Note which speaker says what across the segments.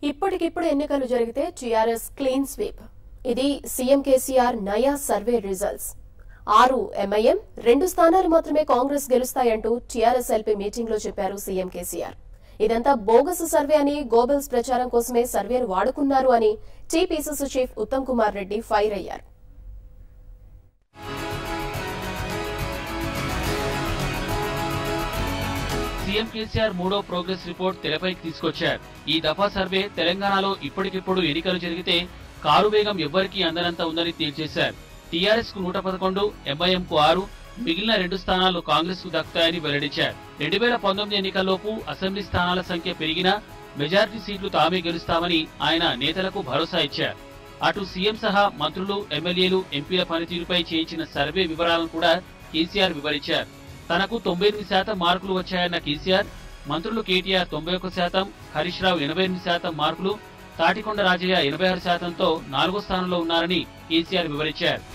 Speaker 1: ఇప్పటికిప్పుడు ఎన్నికలు జరిగితే టీఆర్ఎస్ క్లీన్ స్వీప్ ఇది సీఎం కేసీఆర్ నయా సర్వే రిజల్ట్స్ ఆరు ఎంఐఎం రెండు స్థానాలు మాత్రమే కాంగ్రెస్ గెలుస్తాయంటూ టీఆర్ఎస్ ఎల్పీ మీటింగ్ లో చెప్పారు సీఎం కేసీఆర్ ఇదంతా బోగస్ సర్వే అని గోబెల్స్ ప్రచారం కోసమే సర్వేను వాడుకున్నారు అని TPCC chief Uttam Kumar Reddy fire అయ్యారు
Speaker 2: సీఎం కేసీఆర్ మూడో ప్రోగ్రెస్ రిపోర్ట్ తెరపైకి తీసుకొచ్చారు ఈ దఫా సర్వే తెలంగాణలో ఇప్పటికిప్పుడు ఎన్నికలు జరిగితే కారు వేగం ఎవ్వరికీ అందనంత ఉందని తేల్చేశారు టీఆర్ఎస్ కు నూట పదకొండు ఎంఐఎం కు ఆరు మిగిలిన రెండు స్థానాలు కాంగ్రెస్ కు దక్కుతాయని వెల్లడించారు రెండు వేల పంతొమ్మిది ఎన్నికల్లోపు అసెంబ్లీ స్థానాల సంఖ్య పెరిగినా మెజారిటీ సీట్లు తామే గెలుస్తామని ఆయన నేతలకు భరోసా ఇచ్చారు అటు సీఎం సహా మంత్రులు ఎమ్మెల్యేలు ఎంపీల పనితీరుపై చేయించిన సర్వే వివరాలను కూడా కేసీఆర్ వివరించారు తనకు తొంభై ఎనిమిది శాతం మార్కులు వచ్చాయన్న కేసీఆర్ మంత్రులు కేటీఆర్ తొంభై ఒక్క శాతం హరీష్ రావు ఎనభై ఎనిమిది శాతం మార్కులు తాటికొండ రాజయ్య ఎనభై ఆరు శాతంతో నాలుగో స్థానంలో ఉన్నారని కేసీఆర్ వివరించారు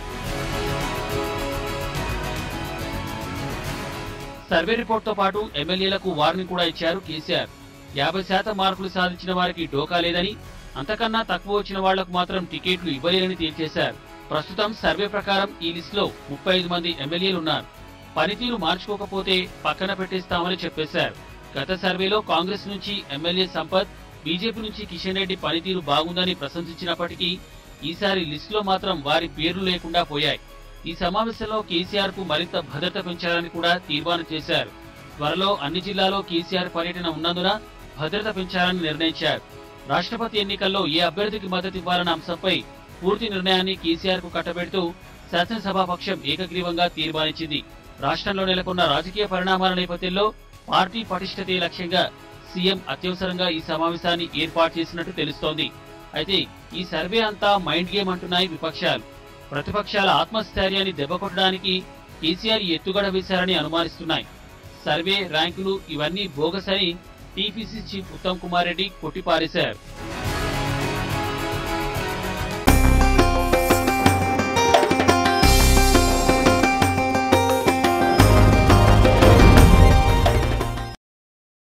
Speaker 2: సర్వే రిపోర్ట్ తో పాటు ఎమ్మెల్యేలకు వార్నింగ్ కూడా ఇచ్చారు కేసీఆర్ యాభై శాతం మార్కులు సాధించిన వారికి డోకా లేదని అంతకన్నా తక్కువ వచ్చిన వాళ్లకు మాత్రం టికెట్లు ఇవ్వలేరని తేల్చేశారు ప్రస్తుతం సర్వే ప్రకారం ఈ లిస్టులో ముప్పై ఐదు మంది ఎమ్మెల్యేలు ఉన్నారు పనితీరు మార్చుకోకపోతే పక్కన పెట్టేస్తామని చెప్పేశారు గత సర్వేలో కాంగ్రెస్ నుంచి ఎమ్మెల్యే సంపత్ బీజేపీ నుంచి కిషన్ రెడ్డి పనితీరు బాగుందని ప్రశంసించినప్పటికీ ఈసారి లిస్టులో మాత్రం వారి పేర్లు లేకుండా పోయాయి ఈ సమావేశంలో కేసీఆర్ కు మరింత భద్రత పెంచాలని కూడా తీర్మానం చేశారు త్వరలో అన్ని జిల్లాలో కేసీఆర్ పర్యటన ఉన్నందున భద్రత పెంచాలని నిర్ణయించారు రాష్ట్రపతి ఎన్నికల్లో ఏ అభ్యర్థికి మద్దతు ఇవ్వాలన్న అంశంపై పూర్తి నిర్ణయాన్ని కేసీఆర్ కు కట్టబెడుతూ శాసనసభాపక్షం ఏకగ్రీవంగా తీర్మానించింది రాష్ట్రంలో నెలకొన్న రాజకీయ పరిణామాల నేపథ్యంలో పార్టీ పటిష్టతే లక్ష్యంగా సీఎం అత్యవసరంగా ఈ సమావేశాన్ని ఏర్పాటు చేసినట్టు తెలుస్తోంది అయితే ఈ సర్వే అంతా మైండ్ గేమ్ అంటున్నాయి విపక్షాలు ప్రతిపక్షాల ఆత్మస్థైర్యాన్ని దెబ్బకొట్టడానికి కేసీఆర్ ఈ ఎత్తుగడ వేశారని అనుమానిస్తున్నాయి సర్వే ర్యాంకులు ఇవన్నీ బోగస్ అని టీపీసీ చీఫ్ ఉత్తమ్ కుమార్ రెడ్డి కొట్టిపారేశారు